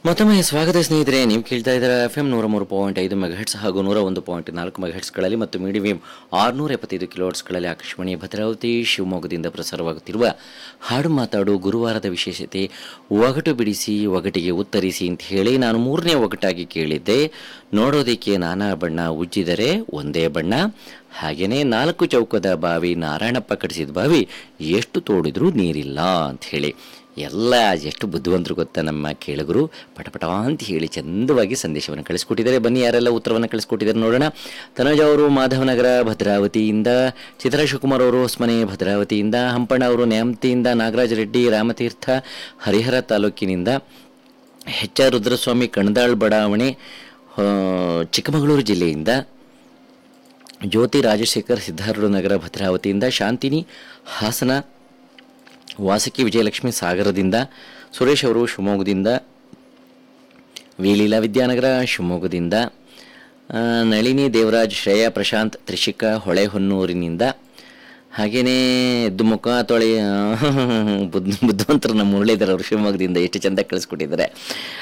ಮತ್ತೊಮ್ಮೆ ಸ್ವಾಗತ ಸ್ನೇಹಿತರೆ ನೀವು ಕೇಳ್ತಾ ಇದ್ದಾರೆ ಎಫ್ ಎಂ ನೂರ ಮೂರು ಪಾಯಿಂಟ್ ಐದು ಮೆಗಾಹೆಟ್ಸ್ ಹಾಗೂ ನೂರ ಒಂದು ಪಾಯಿಂಟ್ ನಾಲ್ಕು ಮೆಗಾಹೆಟ್ಸ್ಗಳಲ್ಲಿ ಮತ್ತು ಮೀಡಿಯಂ ಆರುನೂರ ಎಪ್ಪತ್ತೈದು ಕಿಲೋಟ್ಸ್ಗಳಲ್ಲಿ ಆಕಾಶವಾಣಿ ಭದ್ರಾವತಿ ಶಿವಮೊಗ್ಗದಿಂದ ಪ್ರಸಾರವಾಗುತ್ತಿರುವ ಹಾಡು ಮಾತಾಡು ಗುರುವಾರದ ವಿಶೇಷತೆ ಒಗಟು ಬಿಡಿಸಿ ಒಗಟಿಗೆ ಉತ್ತರಿಸಿ ಅಂತ ಹೇಳಿ ನಾನು ಮೂರನೇ ಒಗಟಾಗಿ ಕೇಳಿದ್ದೆ ನೋಡೋದಕ್ಕೆ ನಾನಾ ಬಣ್ಣ ಉಜ್ಜಿದರೆ ಒಂದೇ ಬಣ್ಣ ಹಾಗೆಯೇ ನಾಲ್ಕು ಚೌಕದ ಬಾವಿ ನಾರಾಯಣಪ್ಪ ಕಟ್ಟಿಸಿದ ಬಾವಿ ಎಷ್ಟು ತೋಡಿದ್ರೂ ನೀರಿಲ್ಲ ಅಂತ ಹೇಳಿ ಎಲ್ಲ ಎಷ್ಟು ಬುದ್ಧಿವಂತರು ಗೊತ್ತಾ ನಮ್ಮ ಕೇಳುಗರು ಪಟಪಟ ಅಂತ ಹೇಳಿ ಚಂದವಾಗಿ ಸಂದೇಶವನ್ನು ಕಳಿಸ್ಕೊಟ್ಟಿದ್ದಾರೆ ಬನ್ನಿ ಯಾರೆಲ್ಲ ಉತ್ತರವನ್ನು ಕಳಿಸ್ಕೊಟ್ಟಿದ್ದಾರೆ ನೋಡೋಣ ತನುಜ ಅವರು ಮಾಧವನಗರ ಭದ್ರಾವತಿಯಿಂದ ಚಿತ್ರ ಶಿವಕುಮಾರ್ ಅವರು ಹೊಸಮನೆ ಭದ್ರಾವತಿಯಿಂದ ಹಂಪಣ್ಣ ಅವರು ನ್ಯಾಮತಿಯಿಂದ ನಾಗರಾಜ ರೆಡ್ಡಿ ರಾಮತೀರ್ಥ ಹರಿಹರ ತಾಲೂಕಿನಿಂದ ಎಚ್ ಆರ್ ರುದ್ರಸ್ವಾಮಿ ಕಣದಾಳ್ ಬಡಾವಣೆ ಆ, ಚಿಕ್ಕಮಗಳೂರು ಜಿಲ್ಲೆಯಿಂದ ಜ್ಯೋತಿ ರಾಜಶೇಖರ್ ಸಿದ್ಧಾರೂಢ ನಗರ ಭದ್ರಾವತಿಯಿಂದ ಶಾಂತಿನಿ ಹಾಸನ ವಾಸಕಿ ವಿಜಯಲಕ್ಷ್ಮಿ ಸಾಗರದಿಂದ ಸುರೇಶ್ ಅವರು ಶಿವಮೊಗ್ಗದಿಂದ ವಿಲೀಲಾ ವಿದ್ಯಾನಗರ ಶಿವಮೊಗ್ಗದಿಂದ ಆ, ನಳಿನಿ ದೇವರಾಜ್ ಶ್ರೇಯಾ ಪ್ರಶಾಂತ್ ತ್ರಿಷಿಕಾ ಹೊಳೆಹೊನ್ನೂರಿನಿಂದ ಹಾಗೆಯೇ ಎದ್ದು ಮುಖ ತೊಳೆ ಬುದ್ಧ ಬುದ್ಧಿವಂತರು ನಮ್ಮ ಮುರಳೀಧರ್ ಅವರು ಶಿವಮೊಗ್ಗದಿಂದ ಎಷ್ಟು ಚೆಂದ ಕಳಿಸ್ಕೊಟ್ಟಿದ್ದಾರೆ